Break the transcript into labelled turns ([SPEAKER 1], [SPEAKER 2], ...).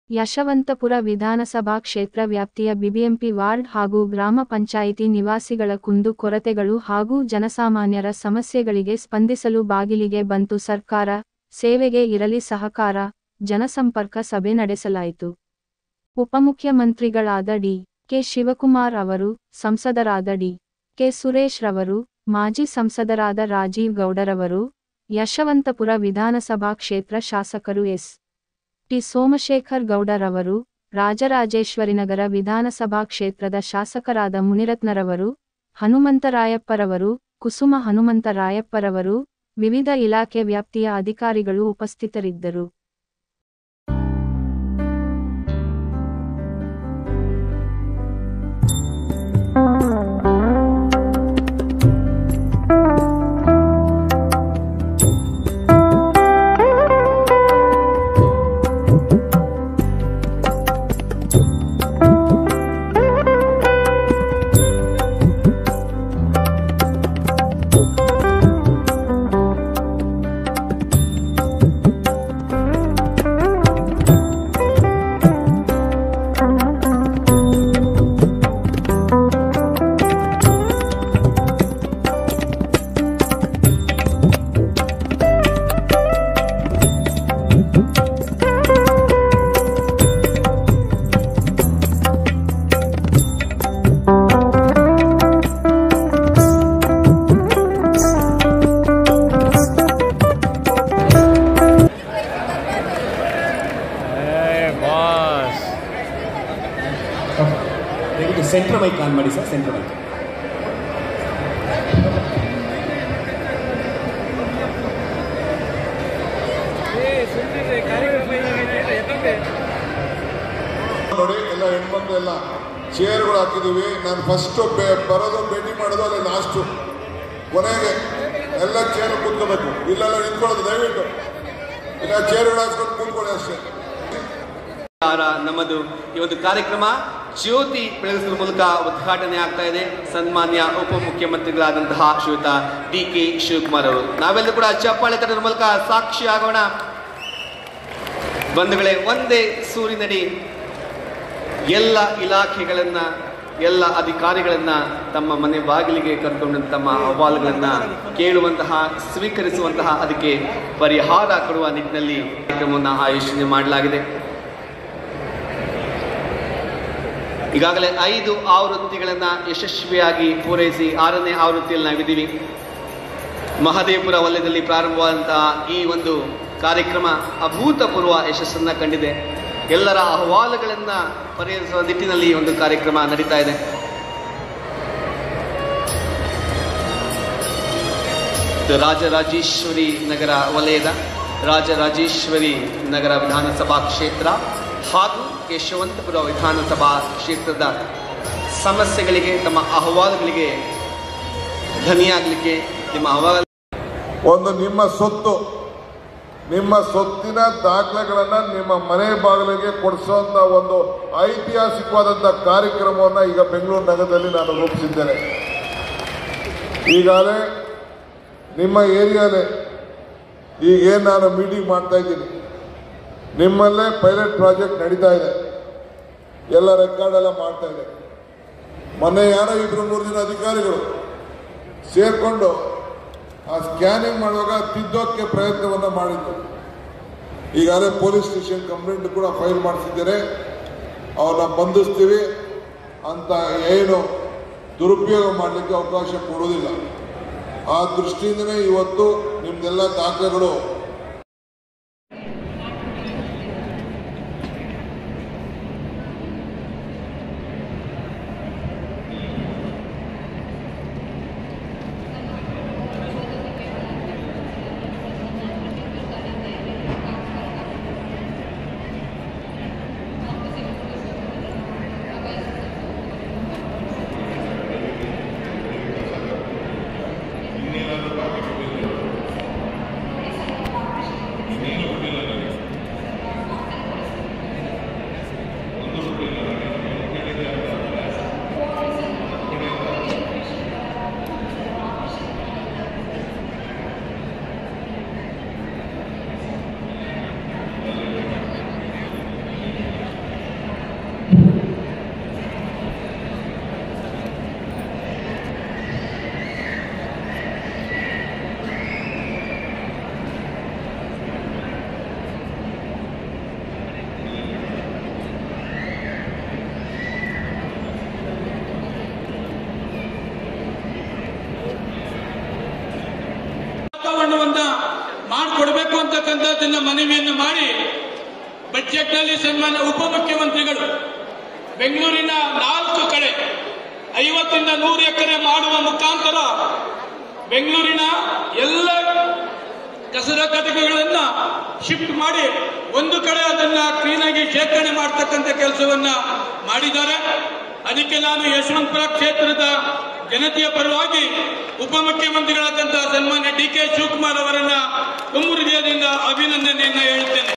[SPEAKER 1] ಯಶವಂತಪುರ ವಿಧಾನಸಭಾ ಕ್ಷೇತ್ರ ವ್ಯಾಪ್ತಿಯ ಬಿಬಿಎಂಪಿ ವಾರ್ಡ್ ಹಾಗೂ ಗ್ರಾಮ ಪಂಚಾಯಿತಿ ನಿವಾಸಿಗಳ ಕುಂದು ಕೊರತೆಗಳು ಹಾಗೂ ಜನಸಾಮಾನ್ಯರ ಸಮಸ್ಯೆಗಳಿಗೆ ಸ್ಪಂದಿಸಲು ಬಾಗಿಲಿಗೆ ಬಂತು ಸರ್ಕಾರ ಸೇವೆಗೆ ಇರಲಿ ಸಹಕಾರ ಜನಸಂಪರ್ಕ ಸಭೆ ನಡೆಸಲಾಯಿತು ಉಪಮುಖ್ಯಮಂತ್ರಿಗಳಾದ ಡಿ ಕೆ ಶಿವಕುಮಾರ್ ಅವರು ಸಂಸದರಾದ ಡಿ ಕೆ ಸುರೇಶ್ ರವರು ಮಾಜಿ ಸಂಸದರಾದ ರಾಜೀವ್ ಗೌಡರವರು ಯಶವಂತಪುರ ವಿಧಾನಸಭಾ ಕ್ಷೇತ್ರ ಶಾಸಕರು ಎಸ್ ಟಿ ಸೋಮಶೇಖರ್ ಗೌಡರವರು ರಾಜರಾಜೇಶ್ವರಿನಗರ ವಿಧಾನಸಭಾ ಕ್ಷೇತ್ರದ ಶಾಸಕರಾದ ಮುನಿರತ್ನರವರು ಹನುಮಂತರಾಯಪ್ಪರವರು ಕುಸುಮ ಹನುಮಂತರಾಯಪ್ಪರವರು ವಿವಿಧ ಇಲಾಖೆ ವ್ಯಾಪ್ತಿಯ ಅಧಿಕಾರಿಗಳು ಉಪಸ್ಥಿತರಿದ್ದರು
[SPEAKER 2] ಬಾಸ್
[SPEAKER 3] ದಯವಿಟ್ಟು ಸೆಂಟ್ರ್ ಮೈಕ್ ಆನ್ ಮಾಡಿ ಸರ್ ಸೆಂಟ್ರ್ ಮೈಕ್
[SPEAKER 4] ನೋಡಿ ಎಲ್ಲ ಹೆಣ್ಮಕ್ಳು ಎಲ್ಲ ಚೇರ್ಗಳು ಹಾಕಿದೀವಿ ನಾನು ಫಸ್ಟ್ ಬರೋದು ಭೇಟಿ ಮಾಡೋದು ಅಲ್ಲಿ ಲಾಸ್ಟು ಕೊನೆಗೆ ಎಲ್ಲ ಚೇರ್ ಕೂತ್ಕೋಬೇಕು ಇಲ್ಲೆಲ್ಲ ನಿಂತ್ಕೊಳ್ಳೋದು ದಯವಿಟ್ಟು ಇಲ್ಲ ಚೇರ್ಗಳು ಹಾಕ್ಕೊಂಡು ಕೂತ್ಕೊಳ್ಳಿ ಅಷ್ಟೇ
[SPEAKER 5] ನಮಸ್ಕಾರ ನಮ್ಮದು ಈ ಒಂದು ಕಾರ್ಯಕ್ರಮ ಜ್ಯೋತಿ ಬೆಳಗಿಸುವ ಮೂಲಕ ಉದ್ಘಾಟನೆ ಆಗ್ತಾ ಇದೆ ಸನ್ಮಾನ್ಯ ಉಪಮುಖ್ಯಮಂತ್ರಿಗಳಾದಂತಹ ಶ್ರೀಯುತ ಡಿ ಕೆ ಶಿವಕುಮಾರ್ ಅವರು ನಾವೆಲ್ಲರೂ ಕೂಡ ಚಪ್ಪಾಳೆ ತಟ್ಟದ ಮೂಲಕ ಸಾಕ್ಷಿ ಆಗೋಣ ಬಂಧುಗಳೇ ಒಂದೇ ಸೂರಿನಡಿ ಎಲ್ಲ ಇಲಾಖೆಗಳನ್ನ ಎಲ್ಲ ಅಧಿಕಾರಿಗಳನ್ನ ತಮ್ಮ ಮನೆ ಬಾಗಿಲಿಗೆ ಕರ್ಕೊಂಡು ತಮ್ಮ ಅಹವಾಲುಗಳನ್ನ ಕೇಳುವಂತಹ ಸ್ವೀಕರಿಸುವಂತಹ ಅದಕ್ಕೆ ಪರಿಹಾರ ಕೊಡುವ ನಿಟ್ಟಿನಲ್ಲಿ ಕಾರ್ಯಕ್ರಮವನ್ನು ಆಯೋಜನೆ ಮಾಡಲಾಗಿದೆ ಈಗಾಗಲೇ ಐದು ಆವೃತ್ತಿಗಳನ್ನ ಯಶಸ್ವಿಯಾಗಿ ಪೂರೈಸಿ ಆರನೇ ಆವೃತ್ತಿಯಲ್ಲಿ ನಾವಿದ್ದೀವಿ ಮಹದೇವಪುರ ವಲಯದಲ್ಲಿ ಪ್ರಾರಂಭವಾದಂತಹ ಈ ಒಂದು ಕಾರ್ಯಕ್ರಮ ಅಭೂತಪೂರ್ವ ಯಶಸ್ಸನ್ನ ಕಂಡಿದೆ ಎಲ್ಲರ ಅಹವಾಲುಗಳನ್ನ ಪರಿಹರಿಸುವ ನಿಟ್ಟಿನಲ್ಲಿ ಈ ಒಂದು ಕಾರ್ಯಕ್ರಮ ನಡೀತಾ ಇದೆ ಇದು ರಾಜರಾಜೇಶ್ವರಿ ನಗರ ವಲಯದ ರಾಜರಾಜೇಶ್ವರಿ ನಗರ ವಿಧಾನಸಭಾ ಕ್ಷೇತ್ರ ಹಾಗೂ ಯಶವಂತಪುರ ವಿಧಾನಸಭಾ ಕ್ಷೇತ್ರದ ಸಮಸ್ಯೆಗಳಿಗೆ ತಮ್ಮ ಅಹವಾಲುಗಳಿಗೆ ಧನಿಯಾಗಲಿಕ್ಕೆ ನಿಮ್ಮ ಅಹವಾಲು
[SPEAKER 4] ಒಂದು ನಿಮ್ಮ ಸೊತ್ತು ನಿಮ್ಮ ಸೊತ್ತಿನ ದಾಖಲೆಗಳನ್ನ ನಿಮ್ಮ ಮನೆ ಬಾಗಿಲಿಗೆ ಕೊಡಿಸುವಂತ ಒಂದು ಐತಿಹಾಸಿಕವಾದಂಥ ಕಾರ್ಯಕ್ರಮವನ್ನು ಈಗ ಬೆಂಗಳೂರು ನಗರದಲ್ಲಿ ನಾನು ರೂಪಿಸಿದ್ದೇನೆ ಈಗಾಗಲೇ ನಿಮ್ಮ ಏರಿಯಾಲೇ ಈಗೇನು ನಾನು ಮೀಟಿಂಗ್ ಮಾಡ್ತಾ ಇದ್ದೀನಿ ನಿಮ್ಮಲ್ಲೇ ಪೈಲಟ್ ಪ್ರಾಜೆಕ್ಟ್ ನಡೀತಾ ಇದೆ ಎಲ್ಲ ರೆಕಾರ್ಡ್ ಎಲ್ಲ ಮಾಡ್ತಾ ಇದೆ ಮೊನ್ನೆ ಯಾರೋ ಇಬ್ರು ಮೂರು ಜನ ಅಧಿಕಾರಿಗಳು ಸೇರ್ಕೊಂಡು ಆ ಸ್ಕ್ಯಾನಿಂಗ್ ಮಾಡುವಾಗ ತಿದ್ದೋಕ್ಕೆ ಪ್ರಯತ್ನವನ್ನು ಮಾಡಿದ್ದು ಈಗಾಗಲೇ ಪೊಲೀಸ್ ಸ್ಟೇಷನ್ ಕಂಪ್ಲೇಂಟ್ ಕೂಡ ಫೈಲ್ ಮಾಡಿಸಿದ್ದೇನೆ ಅವ್ರನ್ನ ಬಂಧಿಸ್ತೀವಿ ಅಂತ ಏನು ದುರುಪಯೋಗ ಮಾಡಲಿಕ್ಕೆ ಅವಕಾಶ ಕೊಡೋದಿಲ್ಲ ಆ ದೃಷ್ಟಿಯಿಂದನೇ ಇವತ್ತು ನಿಮ್ದೆಲ್ಲ ದಾಖಲೆಗಳು
[SPEAKER 2] ಅಂತಕ್ಕಂಥದ್ದನ್ನ ಮನವಿಯನ್ನು ಮಾಡಿ ಬಜೆಟ್ನಲ್ಲಿ ಸನ್ಮಾನ್ಯ ಉಪಮುಖ್ಯಮಂತ್ರಿಗಳು ಬೆಂಗಳೂರಿನ ನಾಲ್ಕು ಕಡೆ ಐವತ್ತಿಂದ ನೂರು ಎಕರೆ ಮಾಡುವ ಮುಖಾಂತರ ಬೆಂಗಳೂರಿನ ಎಲ್ಲ ಕಸದ ಘಟಕಗಳನ್ನ ಶಿಫ್ಟ್ ಮಾಡಿ ಒಂದು ಕಡೆ ಅದನ್ನ ಕ್ಲೀನ್ ಆಗಿ ಶೇಖರಣೆ ಮಾಡತಕ್ಕಂಥ ಕೆಲಸವನ್ನ ಮಾಡಿದ್ದಾರೆ ಅದಕ್ಕೆ ನಾನು ಯಶವಂತಪುರ ಕ್ಷೇತ್ರದ ಜನತೆಯ ಪರವಾಗಿ ಉಪಮುಖ್ಯಮಂತ್ರಿಗಳಾದಂತಹ ಸನ್ಮಾನ್ಯ ಡಿ ಕೆ ಶಿವಕುಮಾರ್ ಅವರನ್ನ ತುಂಬ ಹೃದಯದಿಂದ ಅಭಿನಂದನೆಯನ್ನ ಹೇಳುತ್ತೇನೆ